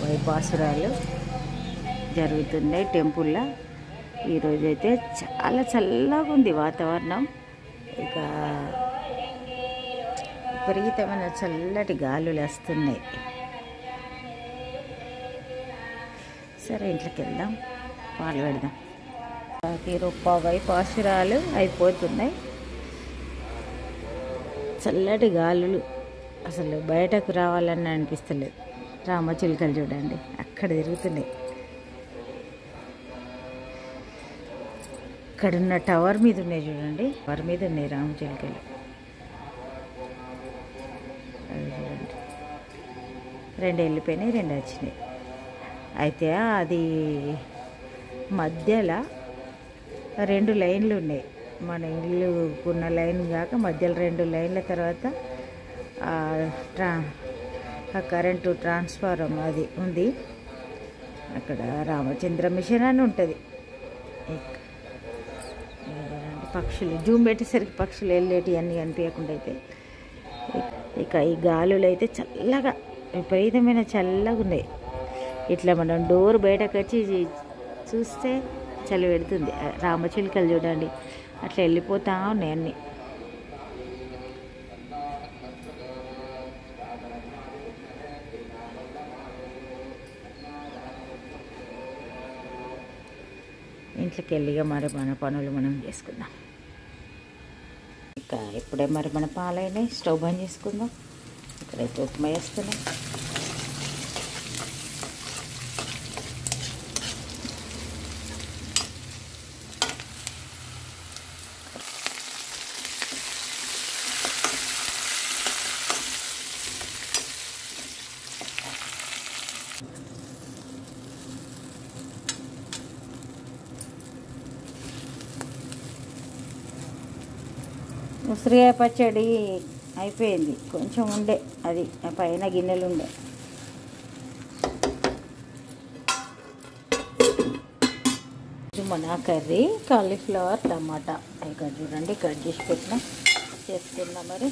వైపాసురాలు జరుగుతున్నాయి టెంపుల్లో ఈరోజైతే చాలా చల్లగా ఉంది వాతావరణం ఇక విపరీతమైన చల్లటి గాలులు వస్తున్నాయి సరే ఇంట్లోకి వెళ్దాం పాలు పెడదాం రూపాయి పాసురాలు అయిపోతున్నాయి చల్లటి గాలులు అసలు బయటకు రావాలని అనిపిస్తలేదు రామచిలుకలు చూడండి అక్కడ తిరుగుతున్నాయి ఇక్కడున్న టవర్ మీద ఉన్నాయి చూడండి టవర్ మీద ఉన్నాయి రామచిలుకలు అవి చూడండి రెండు వెళ్ళిపోయినాయి రెండు వచ్చినాయి అయితే అది మధ్యలో రెండు లైన్లు ఉన్నాయి మన ఇల్లు ఉన్న లైన్ కాక మధ్యలో రెండు లైన్ల తర్వాత ఆ ట్రా ఆ కరెంటు ట్రాన్స్ఫారం అది ఉంది అక్కడ రామచంద్ర మిషన్ అని ఉంటుంది ఇక- ఇదిగోనండి పక్షులు జూమ్ పెట్టేసరికి పక్షులు వెళ్ళేటి అన్నీ కనిపించకుండా అయితే ఇక- ఇక ఈ గాలులు అయితే చల్లగా విపరీతమైన చల్లగా ఉన్నాయి ఇట్లా మనం డోర్ బయటకు వచ్చి చీ- చూస్తే చలి పెడుతుంది ఆ రామచిలుకలు చూడండి అట్లా వెళ్ళిపోతా ఉన్నాయి అన్నీ ఇంట్లోకి వెళ్ళిగా మరి మన పనులు మనం చేసుకుందాం ఇక ఇప్పుడే మరి మన పాలైనాయి స్టవ్ బంద్ చేసుకుందాం ఇక్కడైతే ఉప్మా వేస్తున్నాం ఉసిరికాయ పచ్చడి అయిపోయింది కొంచెం ఉండే అది ఆ పైన గిన్నెలు ఉండే ఇది మన కర్రీ కాలీఫ్లవర్ టమాటా ఇక్కడ చూడండి కట్ చేసి పెట్టిన చేసుకున్నా మరి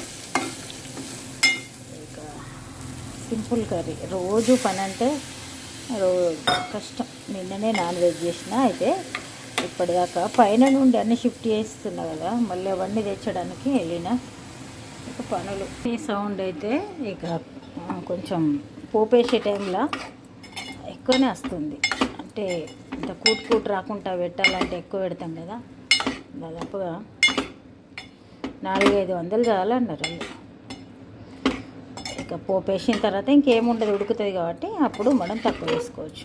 ఇక సింపుల్ కర్రీ రోజు పని అంటే రోజు కష్టం నిన్ననే నాన్ వెజ్ చేసిన అయితే ఇప్పటిదాకా పైన నుండి అన్ని షిఫ్ట్ చేస్తున్నా కదా మళ్ళీ అవన్నీ తెచ్చడానికి వెళ్ళిన ఇక పనులు ఈ సౌండ్ అయితే ఇక ఆ, కొంచెం పోపేసే టైంలో ఎక్కువనే వస్తుంది అంటే ఇంత కూటు కూటు రాకుండా పెట్టాలంటే ఎక్కువ పెడతాం కదా దాదాపుగా నాలుగైదు వందలు చాలన్నారు వాళ్ళు ఇక పోపు వేసిన తర్వాత ఇంకేముండదు ఉడుకుతుంది కాబట్టి అప్పుడు మనం తక్కువ వేసుకోవచ్చు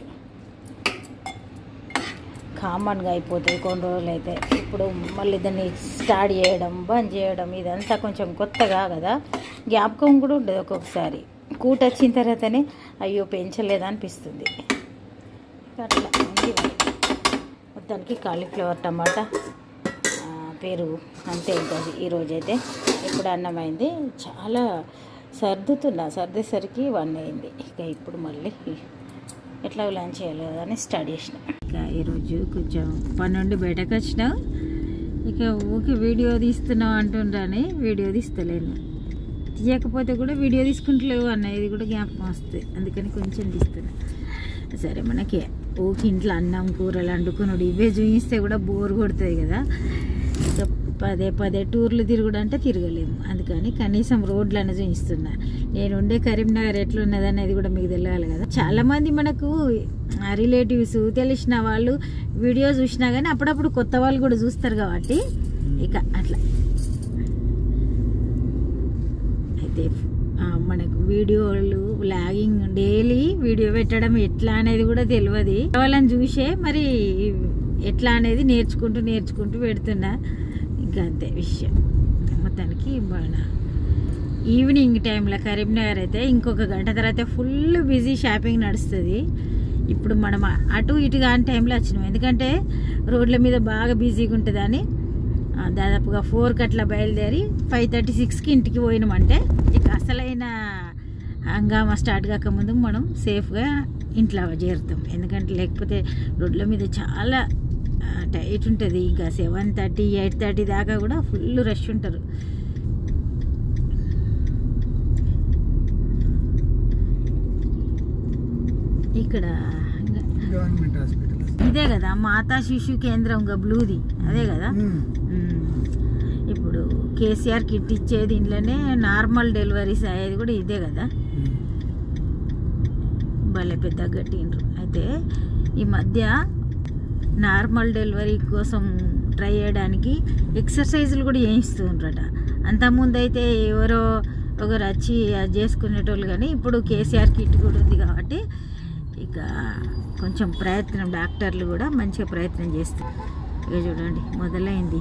కామన్గా అయిపోతుంది కొన్ని రోజులు అయితే ఇప్పుడు మళ్ళీ దాన్ని స్టార్ట్ చేయడం బంద్ చేయడం ఇదంతా కొంచెం కొత్తగా కదా జ్ఞాపకం కూడా ఉండదు ఒక్కొక్కసారి కూట వచ్చిన తర్వాతనే అయ్యో పెంచలేదా అనిపిస్తుంది అట్లా ఉంది మరి. మొత్తానికి కాలీఫ్లవర్ టమాటా ఆ, పెరుగు అంతే ఉంటుంది ఈరోజైతే ఇప్పుడు అన్నం అయింది చాలా సర్దుతున్నా సర్దేసరికి వన్ అయింది ఇక ఇప్పుడు మళ్ళీ ఎట్లా లంచ్ చేయాలి కదా అని స్టార్ట్ చేసిన ఇక ఈరోజు కొంచెం పని నుండి బయటకు వచ్చిన ఇక ఊకే వీడియో తీస్తున్నావు అంటుండ్రని వీడియో తీస్తలేను తీయకపోతే కూడా వీడియో తీసుకుంటలేవు అన్న ఇది కూడా జ్ఞాపకం వస్తుంది అందుకని కొంచెం తీస్తున్నా సరే మనకి ఊకి ఇంట్లో అన్నం కూరలు వండుకున్నాడు ఇవే చూపిస్తే కూడా బోర్ కొడుతుంది కదా ఇక పదే పదే టూర్లు తిరుగుడు అంటే తిరగలేము అందుకని కనీసం రోడ్లను చూపిస్తున్నా నేను ఉండే కరీంనగర్ ఎట్లున్నది అనేది కూడా మీకు తెలియాలి కదా చాలా మంది మనకు రిలేటివ్స్ తెలిసిన వాళ్ళు వీడియో చూసినా కానీ అప్పుడప్పుడు కొత్త వాళ్ళు కూడా చూస్తారు కాబట్టి ఇక అట్లా అయితే ఆ, మనకు వీడియోలు లాగింగ్ డైలీ వీడియో పెట్టడం ఎట్లా అనేది కూడా తెలియదు వాళ్ళని చూసే మరి ఎట్లా అనేది నేర్చుకుంటూ నేర్చుకుంటూ పెడుతున్నా ఇంకా అంతే విషయం మొత్తానికి మన ఈవినింగ్ టైంలో కరీంనగర్ అయితే ఇంకొక గంట తర్వాత ఫుల్ బిజీ షాపింగ్ నడుస్తుంది ఇప్పుడు మనం అటు ఇటు కాని టైంలో వచ్చినాం ఎందుకంటే రోడ్ల మీద బాగా బిజీగా ఉంటుందని ఆ, దాదాపుగా ఫోర్కి అట్లా బయలుదేరి ఫైవ్ థర్టీ సిక్స్కి ఇంటికి పోయినామంటే ఇక అసలైన హంగామా స్టార్ట్ కాకముందు మనం సేఫ్గా ఇంట్లో చేరుతాం ఎందుకంటే లేకపోతే రోడ్ల మీద చాలా ఆ, టైట్ ఉంటుంది ఇంకా సెవెన్ థర్టీ ఎయిట్ థర్టీ దాకా కూడా ఫుల్ రష్ ఉంటారు ఇక్కడ గవర్నమెంట్ హాస్పిటల్ ఇదే కదా మాతా శిశు కేంద్రం ఇంకా బ్లూది అదే కదా ఉమ్. మ్మ్. ఇప్పుడు కేసీఆర్ కిట్ ఇచ్చేది ఇంట్లోనే నార్మల్ డెలివరీస్ అయ్యేది కూడా ఇదే కదా ఉమ్. భలే పెద్ద గట్టిండ్రు అయితే ఈ మధ్య నార్మల్ డెలివరీ కోసం ట్రై చేయడానికి ఎక్సర్సైజులు కూడా చేయిస్తుండ్రట అంతకుముందు అయితే ఎవరో ఒకరు వచ్చి అది చేసుకునేటోళ్ళు కానీ ఇప్పుడు కేసీఆర్ కిట్ కూడా ఉంది కాబట్టి ఇక కొంచెం ప్రయత్నం డాక్టర్లు కూడా మంచిగా ప్రయత్నం చేస్తారు ఇక చూడండి మొదలైంది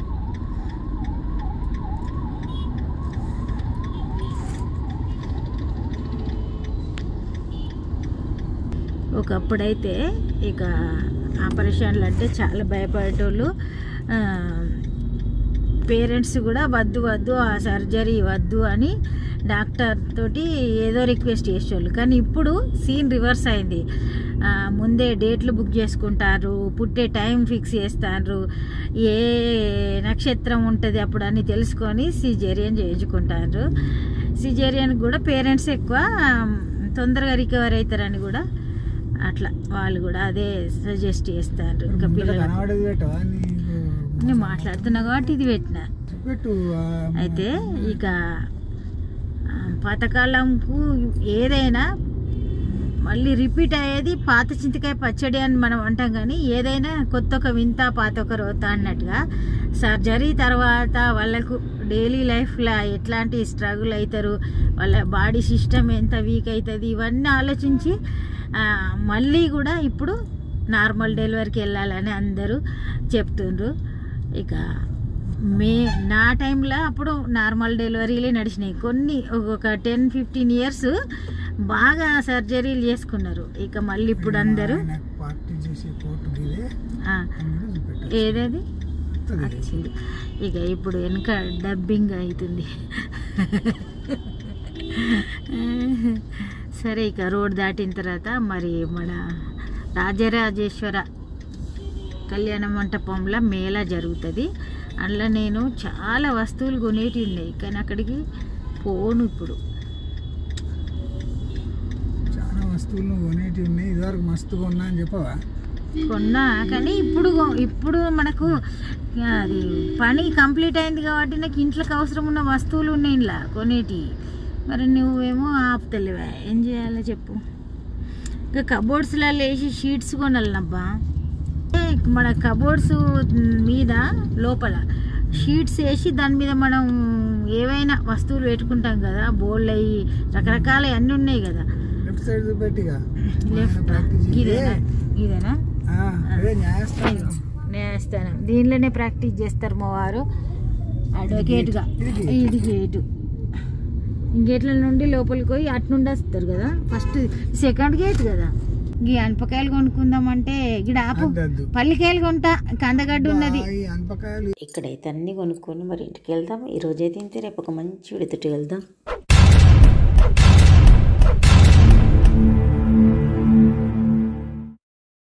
ఒకప్పుడైతే ఇక ఆపరేషన్లు అంటే చాలా భయపడేటోళ్ళు పేరెంట్స్ కూడా వద్దు వద్దు ఆ సర్జరీ వద్దు అని డాక్టర్ తోటి ఏదో రిక్వెస్ట్ చేసేవాళ్ళు కానీ ఇప్పుడు సీన్ రివర్స్ అయింది ఆ, ముందే డేట్లు బుక్ చేసుకుంటారు పుట్టే టైం ఫిక్స్ చేస్తారు ఏ నక్షత్రం ఉంటుంది అప్పుడు అని తెలుసుకొని సిజేరియన్ చేయించుకుంటారు సిజేరియన్ కూడా పేరెంట్స్ ఎక్కువ ఆ, తొందరగా రికవర్ అవుతారని కూడా అట్లా వాళ్ళు కూడా అదే సజెస్ట్ చేస్తారు ఇంకా ముందర పిల్లలు కనబడేది పెట్టవా నీకు నేను మాట్లాడుతున్నా కాబట్టి ఇది పెట్టిన పెట్టు ఆ, అయితే ఇక ఆ, పాతకాలంకు ఏదైనా మళ్ళీ రిపీట్ అయ్యేది పాత చింతకాయ పచ్చడి అని మనం అంటాం కానీ ఏదైనా కొత్త ఒక వింత పాత ఒక రోత అన్నట్టుగా సర్జరీ తర్వాత వాళ్ళకు డైలీ లైఫ్లో ఎట్లాంటి స్ట్రగుల్ అవుతారు వాళ్ళ బాడీ సిస్టమ్ ఎంత వీక్ అవుతుంది ఇవన్నీ ఆలోచించి ఆ, మళ్ళీ కూడా ఇప్పుడు నార్మల్ డెలివరీకి వెళ్ళాలని అందరూ చెప్తుండ్రు ఇక మే నా టైంలో అప్పుడు నార్మల్ డెలివరీలే నడిచినాయి కొన్ని ఒక టెన్ ఫిఫ్టీన్ ఇయర్స్ బాగా సర్జరీలు చేసుకున్నారు ఇక మళ్ళీ ఇప్పుడు అందరూ ఆయనకు పార్టీ చేసే కోర్టు గిదే ఆ, అని కూడా చూపెట్టారు. ఏదది వస్తుంది. వచ్చింది ఇక ఇప్పుడు వెనుక డబ్బింగ్ అవుతుంది సరే ఇక రోడ్ దాటిన తర్వాత మరి మన రాజరాజేశ్వర కళ్యాణ మంటపంలో మేళా జరుగుతుంది అందులో నేను చాలా వస్తువులు కొనేటివి ఉన్నాయి కానీ అక్కడికి పోను ఇప్పుడు చాలా వస్తువులు కొనేటివి ఉన్నాయి ఇదివరకు మస్తుగా ఉన్నా అని చెప్పవా కొన్నా కానీ ఇప్పుడు కొ- ఇప్పుడు మనకు అది పని కంప్లీట్ అయింది కాబట్టి నాకు ఇంట్లోకి అవసరం ఉన్న వస్తువులు ఉన్నాయి ఇలా కొనేటి మరి నువ్వేమో ఆపుతలేవా ఏం చేయాలో చెప్పు ఇంకా కబోర్డ్స్లో వేసి షీట్స్ కొనాలనబ్బా ఏ, మన కబోర్డ్స్ మీద లోపల షీట్స్ వేసి దాని మీద మనం ఏవైనా వస్తువులు పెట్టుకుంటాం కదా బోళ్ళు అవి రకరకాల అన్నీ ఉన్నాయి కదా లెఫ్ట్ సైడ్ చూపెట్టిగా లెఫ్ట్ ప్రాక్టీస్ ఇదేనా ఇదేనా అదే న్యాయస్థానం నేస్తాను దీనిలోనే ప్రాక్టీస్ చేస్తారు మా వారు అడ్వకేట్గా ఇది గేట్. ఇది గేటు గేట్ల నుండి లోపలికి పోయి అటు నుండి వస్తారు కదా ఫస్ట్ సెకండ్ గేట్ కదా ఈ అనపకాయలు కొనుక్కుందామంటే గిడ ఆపు అద్దద్దు పల్లికాయలు కొంటా కందగడ్డ ఉన్నది ఈ అనపకాయలు ఇక్కడైతే అన్ని కొనుక్కొని మరి ఇంటికి వెళ్దాం ఈ రోజైతే ఇంతే రేపు ఒక మంచి విడతటి వెళ్దాం